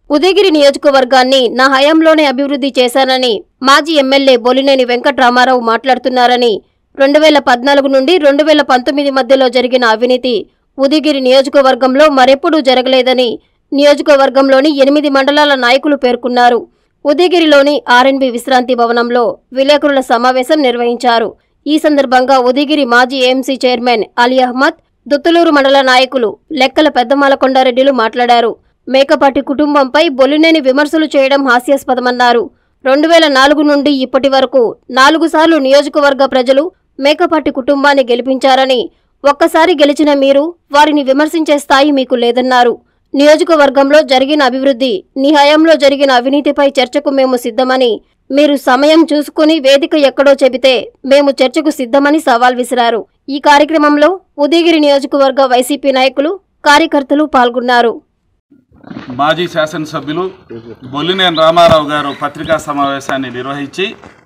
ఉదయగిరి నియోజకవర్గాన్ని నా హయాంలోనే అభివృద్ధి చేశానని మాజీ ఎమ్మెల్యే బొలినేని వెంకట్రామారావు మాట్లాడుతున్నారని రెండు వేల పద్నాలుగు నుండి రెండు వేల పంతొమ్మిది మధ్యలో జరిగిన అవినీతి ఉదయగిరి నియోజకవర్గంలో మరెప్పుడూ జరగలేదని నియోజకవర్గంలోని ఎనిమిది మండలాల నాయకులు పేర్కొన్నారు ఉదయగిరిలోని ఆర్ఎన్బి విశ్రాంతి భవనంలో విలేకరుల సమావేశం నిర్వహించారు ఈ సందర్భంగా ఉదయగిరి మాజీ ఏఎంసీ చైర్మన్ అలీ అహ్మద్ దుత్తులూరు మండల నాయకులు లెక్కల పెద్దమాల కొండారెడ్డిలు మాట్లాడారు మేకపాటి కుటుంబంపై బొలినేని విమర్శలు చేయడం హాస్యాస్పదమన్నారు రెండు వేల నాలుగు నుండి ఇప్పటి వరకు నాలుగు సార్లు నియోజకవర్గ ప్రజలు మేకపాటి కుటుంబాన్ని గెలిపించారని ఒక్కసారి గెలిచిన మీరు వారిని విమర్శించే స్థాయి మీకు లేదన్నారు నియోజకవర్గంలో జరిగిన అభివృద్ధి నీ హయాంలో జరిగిన అవినీతిపై చర్చకు మేము సిద్ధమని మీరు సమయం చూసుకుని వేదిక ఎక్కడో చెబితే మేము చర్చకు సిద్ధమని సవాల్ విసిరారు ఈ కార్యక్రమంలో ఉదయగిరి నియోజకవర్గ వైసీపీ నాయకులు కార్యకర్తలు పాల్గొన్నారు మాజీ శాసనసభ్యులు బొల్లినేని రామారావు గారు పత్రికా సమావేశాన్ని నిర్వహించి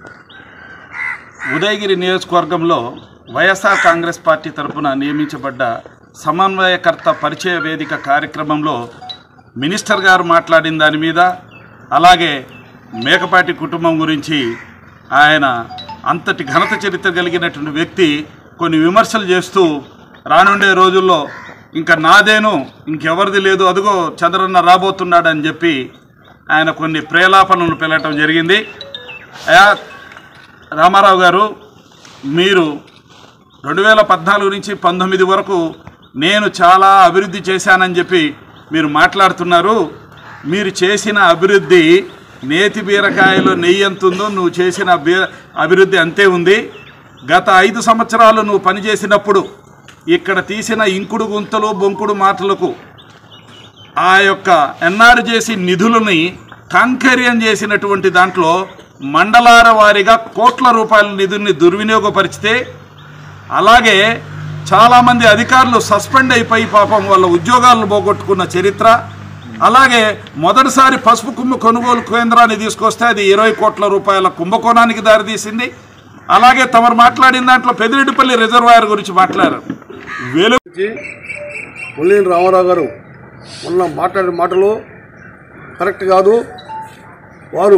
ఉదయగిరి నియోజకవర్గంలో వైఎస్ఆర్ కాంగ్రెస్ పార్టీ తరఫున నియమించబడ్డ సమన్వయకర్త పరిచయ వేదిక కార్యక్రమంలో మినిస్టర్ గారు మాట్లాడిన దాని మీద అలాగే మేకపాటి కుటుంబం గురించి ఆయన అంతటి ఘనత చరిత్ర కలిగినటువంటి వ్యక్తి కొన్ని విమర్శలు చేస్తూ రానుండే రోజుల్లో ఇంకా నాదేను ఇంకెవరిది లేదు అదిగో చంద్రన్న రాబోతున్నాడని చెప్పి ఆయన కొన్ని ప్రేలాపనలు పిలవటం జరిగింది అయా రామారావు గారు మీరు రెండు వేల పద్నాలుగు నుంచి పంతొమ్మిది వరకు నేను చాలా అభివృద్ధి చేశానని చెప్పి మీరు మాట్లాడుతున్నారు మీరు చేసిన అభివృద్ధి నేతి బీరకాయలో నెయ్యి ఎంత ఉందో నువ్వు చేసిన బీ అభివృద్ధి అంతే ఉంది గత ఐదు సంవత్సరాలు నువ్వు పనిచేసినప్పుడు ఇక్కడ తీసిన ఇంకుడు గుంతలు బొంకుడు మాటలకు ఆ యొక్క ఎన్ఆర్ చేసి నిధులని కాంకర్యం చేసినటువంటి దాంట్లో మండలాల వారీగా కోట్ల రూపాయల నిధుల్ని దుర్వినియోగపరిచితే అలాగే చాలామంది అధికారులు సస్పెండ్ అయిపోయి పాపం వాళ్ళ ఉద్యోగాలను పోగొట్టుకున్న చరిత్ర అలాగే మొదటిసారి పసుపు కుమ్ము కొనుగోలు కేంద్రాన్ని తీసుకొస్తే అది ఇరవై కోట్ల రూపాయల కుంభకోణానికి దారితీసింది అలాగే తమరు మాట్లాడిన దాంట్లో పెదిరెడ్డిపల్లి రిజర్వాయర్ గురించి మాట్లాడారు వెలు గురించి ముల్లేని రామారావు గారు మొన్న మాట్లాడిన మాటలు కరెక్ట్ కాదు వారు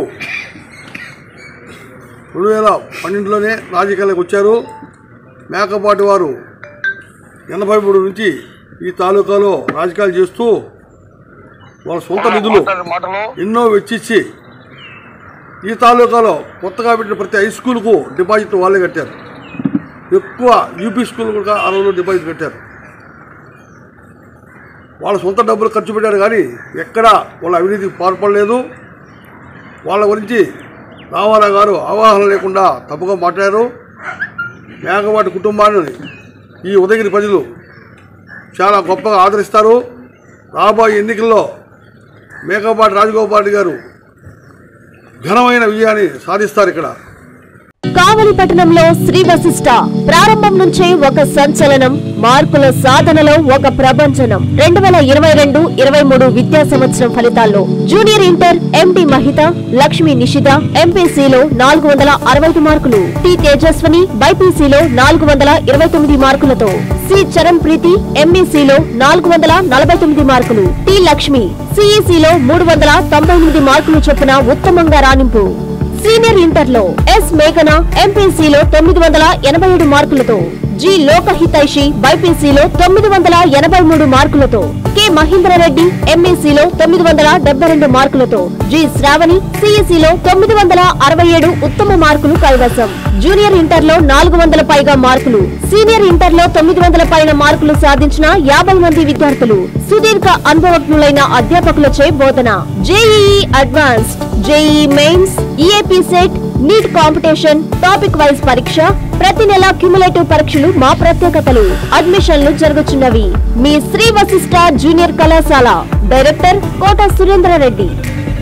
రెండు వేల పన్నెండులోనే రాజకీయాలకు వచ్చారు మేకపాటి వారు ఎనభై మూడు నుంచి ఈ తాలూకాలో రాజకీయాలు చేస్తూ వాళ్ళ సొంత నిధులు ఎన్నో వెచ్చించి ఈ తాలూకాలో కొత్తగా పెట్టిన ప్రతి హై స్కూల్కు డిపాజిట్ వాళ్ళే కట్టారు ఎక్కువ యూపీ స్కూల్ కూడా ఆ రోజుల్లో డిపాజిట్ కట్టారు వాళ్ళ సొంత డబ్బులు ఖర్చు పెట్టారు కానీ ఎక్కడ వాళ్ళ అవినీతికి పాల్పడలేదు వాళ్ళ గురించి రామారావు గారు అవగాహన లేకుండా తప్పుగా మాట్లాడారు మేకపాటి కుటుంబాన్ని ఈ ఉదయగిరి ప్రజలు చాలా గొప్పగా ఆదరిస్తారు రాబోయే ఎన్నికల్లో మేకపాటి రాజగోపాల్ రెడ్డి గారు ఘనమైన విజయాన్ని సాధిస్తారు ఇక్కడ కావలి పట్టణంలో శ్రీ వశిష్ట ప్రారంభం నుంచే ఒక సంచలనం మార్కుల సాధనలో ఒక ప్రభంజనం రెండు వేల ఇరవై రెండు ఇరవై మూడు విద్యా సంవత్సరం ఫలితాల్లో junior inter MD Mahitha Lakshmi Nishitha ఎంపీసీలో నాలుగు వందల అరవై ఐదు మార్కులు టి తేజస్వని బైపీసీలో నాలుగు వందల ఇరవై తొమ్మిది మార్కులతో సి చరణ్ ప్రీతి ఎంఈసీలో నాలుగు వందల నలభై తొమ్మిది మార్కులు టి లక్ష్మి సిఈసీలో మూడు వందల తొంభై ఎనిమిది మార్కులు చొప్పున ఉత్తమంగా రాణింపు సీనియర్ ఇంటర్లో ఎస్ మేఘన ఎంపీసీలో తొమ్మిది వందల ఎనభై ఏడు మార్కులతో జి లోకహితైషి బైపీసీలో తొమ్మిది వందల ఎనభై మూడు మార్కులతో కె మహేంద్రరెడ్డి ఎంఈసీలో తొమ్మిది వందల డెబ్బై రెండు మార్కులతో జి శ్రావణి సిఈసీలో తొమ్మిది వందల అరవై ఏడు ఉత్తమ మార్కులు కైవసం జూనియర్ ఇంటర్లో నాలుగు వందల పైగా మార్కులు సీనియర్ ఇంటర్లో తొమ్మిది వందల పైన మార్కులు సాధించిన యాభై మంది విద్యార్థులు సుదీర్ఘ అనుభవజ్ఞులైన అధ్యాపకులచే బోధన JEE advanced JE mains EAP CET NEET competition topic wise పరీక్ష ప్రతి నెల క్యుములేటివ్ పరీక్షలు మా ప్రత్యేకతలు అడ్మిషన్లు జరుగుతున్నవి మీ శ్రీ వశిష్ట జూనియర్ కళాశాల డైరెక్టర్ కోట సురేంద్ర రెడ్డి